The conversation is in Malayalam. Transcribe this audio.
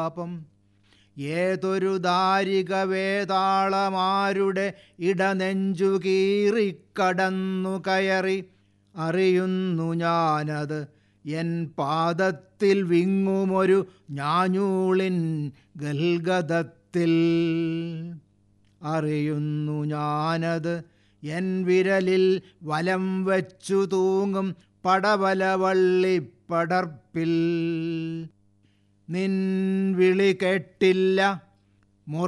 താപം ഏതൊരു ദാരിക വേതാളമാരുടെ ഇടനെഞ്ചു കീറിക്കടന്നു കയറി അറിയുന്നു ഞാനത് എൻ പാദത്തിൽ വിങ്ങുമൊരു ഞാഞ്ഞൂളിൻ ഗൽഗതത്തിൽ അറിയുന്നു ഞാനത് എൻ വിരലിൽ വലം വച്ചു തൂങ്ങും പടവലവള്ളിപ്പടർപ്പിൽ നിൻ വിളി കേട്ടില്ല